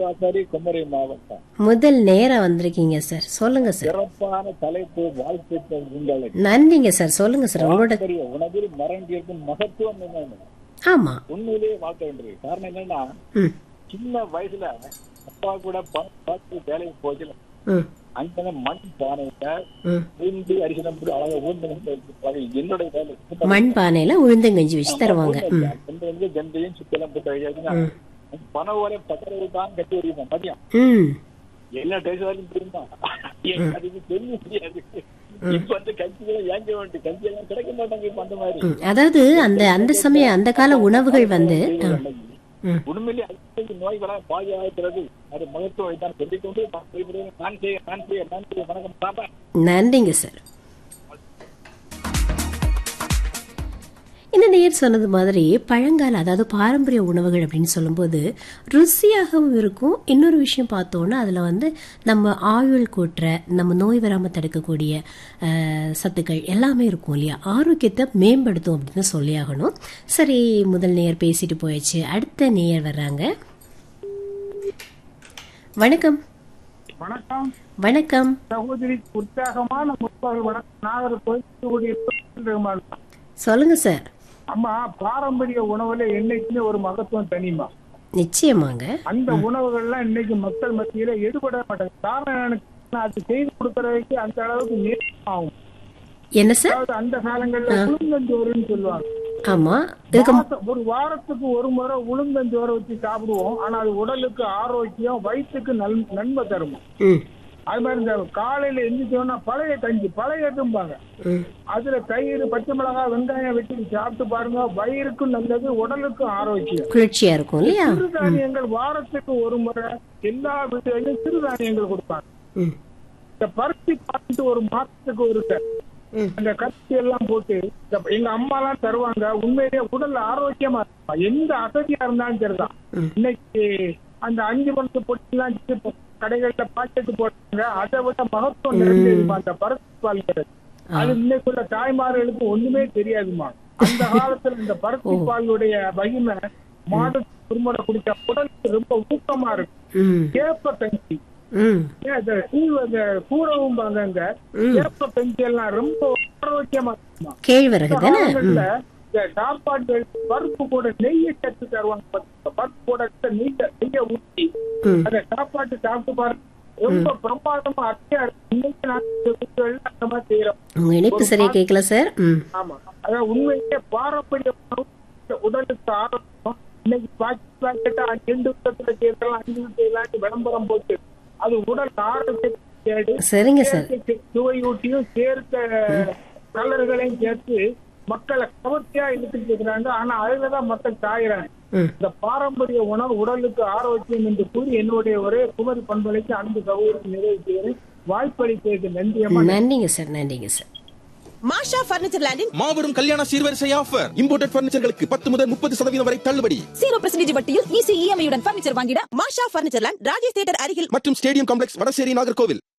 ஆசாரி குமரி மாவட்டம் முதல் நேரம் வந்திருக்கீங்க சார் சொல்லுங்க சார் சிறப்பான தலைப்பு வாழ்த்துக்கள் உங்களுக்கு நன்றிங்க சார் சொல்லுங்க சார் உங்களோட பாரம்பரிய உணவில் மறந்திருக்கும் மகத்துவம் என்னன்னு ஆமா உண்மையிலேயே வாழ்க்க வேண்டியது காரணம் என்னன்னா ம் சின்ன வயசுல அப்பா கூட ப- பார்த்து வேலைக்கு போச்சு ம் அங்க மண் பானையில ம் உளுந்து அரிசனம் போட்டு அழகா ஊர்ந்து என்னுடைய வேலை மண் பானையில உளுந்தங்கஞ்சி வச்சு தருவாங்க ம் ரெண்டு வந்து கந்தையும் சுத்தலாம் போட்டு வைக்காதுன்னா பண ஓலை பக்கத்துல தான் கட்டி வருவோம் மதியம் ம் எல்லா டேஸ் வரைக்கும் தெரியுமா எனக்கு அதுக்கு தெரிய முடியாது இப்ப வந்து கஞ்சி ஏங்க வேண்டிய கஞ்சி எல்லாம் கிடைக்க மாட்டாங்க இப்ப அந்த மாதிரி ம். அதாவது அந்த அந்த சமயம் அந்த கால உணவுகள் வந்து ஆ, ம். உண்மையிலே அடிக்கடி நோய் வர பாதுகாக்கிறது அது மகத்துவம் தான் சொல்லிக்கொண்டு நான் செய்கிறேன். நான் செய்ய நான் செய்ய நான் செய்ய வணக்கம் பாப்பா நன்றிங்க சார் இந்த நேர் சொன்னது மாதிரி பழங்கால அதாவது பாரம்பரிய உணவுகள் அப்படின்னு சொல்லும்போது ருசியாகவும் இருக்கும் இன்னொரு விஷயம் பார்த்தோன்னா அதில் வந்து நம்ம ஆயுள் கூட்டுற நம்ம நோய் வராமல் தடுக்கக்கூடிய அஹ், சத்துக்கள் எல்லாமே இருக்கும் இல்லையா ஆரோக்கியத்தை மேம்படுத்தும் அப்படின்னு சொல்லியாகணும் சரி முதல் நேயர் பேசிட்டு போயாச்சு அடுத்த நேயர் வர்றாங்க வணக்கம் வணக்கம் வணக்கம் சகோதரி உற்சாகமான முற்பகல் வணக்கம் நாகர்கோவில் சொல்லுங்க சார் அம்மா பாரம்பரிய உணவுல என்னைக்குமே ஒரு மகத்துவம் தனிமா நிச்சயமாங்க அந்த உணவுகள்லாம் இன்னைக்கு மக்கள் மத்தியில எடுபட மாட்டாங்க காரணம் எனக்கு அது செய்து கொடுக்கறதுக்கு அந்த அளவுக்கு நேரம் ஆகும் என்ன சார் அதாவது அந்த காலங்கள்ல உளுந்தஞ்சோறுன்னு சொல்லுவாங்க ஆமா இதுக்கு மாசம் ஒரு வாரத்துக்கு ஒரு முறை உளுந்தஞ்சோறு வச்சு சாப்பிடுவோம் ஆனா அது உடலுக்கு ஆரோக்கியம் வயிற்றுக்கு நல் நன்மை தரும் ம் அது மாதிரி இந்த காலையில எந்திரிச்சோன்னா பழைய கஞ்சி பழைய எதும்பாங்க ம் அதுல தயிர் பச்சை மிளகாய் வெங்காயம் வெட்டி சாப்பிட்டு பாருங்க வயிறுக்கும் நல்லது உடலுக்கும் ஆரோக்கியம் குளிர்ச்சியா இருக்கும் இல்லையா சிறுதானியங்கள் வாரத்துக்கு ஒரு முறை எல்லா வீடுகளிலும் சிறுதானியங்கள் கொடுப்பாங்க ம் இந்த பருத்தி பாட்டு ஒரு மாசத்துக்கு ஒரு ட- ம். அந்த கத்தி எல்லாம் போட்டு இந்த எங்க அம்மா எல்லாம் தருவாங்க உண்மையிலேயே உடல் ஆரோக்கியமா இருக்கும் எந்த அசதியா இருந்தாலும் சரிதான் ம். இன்னைக்கு அந்த அஞ்சு மணி பொட்டி எல்லாம் கடைகள்ல பாக்கெட்டு போட்டாங்க அதை விட மகத்துவம் நிறைஞ்சதுமா அந்த பருத்தி பால் அது இன்னைக்குள்ள தாய்மார்களுக்கு ஒண்ணுமே தெரியாதுமா அந்த காலத்துல இந்த பருத்தி பாலுடைய மகிமை மாடு குறுமுறை குடிச்ச உடலுக்கு ரொம்ப ஊக்கமா இருக்கும் ம் கேப்ப கஞ்சி ம் ஏன் அந்த கூ- அந்த கூரவும் பாங்க கேப்ப கஞ்சி எல்லாம் ரொம்ப ஆரோக்கியமா இருக்குமா கேழ்வரகு தானே காலங்கள்ல இந்த சாப்பாடுகள் பருப்பு கூட நெய்யை சேர்த்து தருவாங்க பாத்தீங்களா? பருப்பு கூட நெய்ய நெய்ய ஊற்றி ம். அந்த சாப்பாட்டு சாப்பிட்டு பாருங்க ரொம்ப பிரமாதமா அத்தையா இருக்கு இன்னைக்கு நான் இந்த வீடுகள்ல அந்த மாதிரி செய்யறோம் உங்க இணைப்பு சரியா கேட்கல சார் ம் ஆமா அதான் உண்மையிலே பாரம்பரிய உணவு இந்த உடலுக்கு ஆரோக்கியம் இன்னைக்கு பாக்கெட் பாக்கெட்டா ரெண்டு விதத்துல செய்யலாம் அஞ்சு செய்யலாம் விளம்பரம் போட்டு அது உடல் ஆரோக்கியத்தை சரிங்க சார் சுவையூட்டியும் சேர்த்த கலர்களையும் சேர்த்து மக்களை கவர்ச்சியா இழுத்துட்டு இருக்கிறாங்க ஆனா அதுலதான் மக்கள் சாயிறாங்க ம் இந்த பாரம்பரிய உணவு உடலுக்கு ஆரோக்கியம் என்று கூறி என்னுடைய ஒரே குமரி பண்பலைக்கு அன்பு சகோதரி நிறைவு செய்கிறேன் வாய்ப்பளித்ததுக்கு நன்றியம்மா நன்றிங்க சார் நன்றிங்க சார் மாஷா பர்னிச்சர் லேண்டின் மாபெரும் கல்யாண சீர்வரிசை ஆஃபர் இம்போர்ட்டட் பர்னிச்சர்களுக்கு பத்து முதல் முப்பது சதவீதம் வரை தள்ளுபடி ஜீரோ பர்சன்டேஜ் வட்டியில் ஈஸி இஎம்ஐ உடன் பர்னிச்சர் வாங்கிட Masha furniture land Rajesh theatre அருகில் மற்றும் ஸ்டேடியம் காம்ப்ளெக்ஸ் வடசேரி நாகர்கோவில்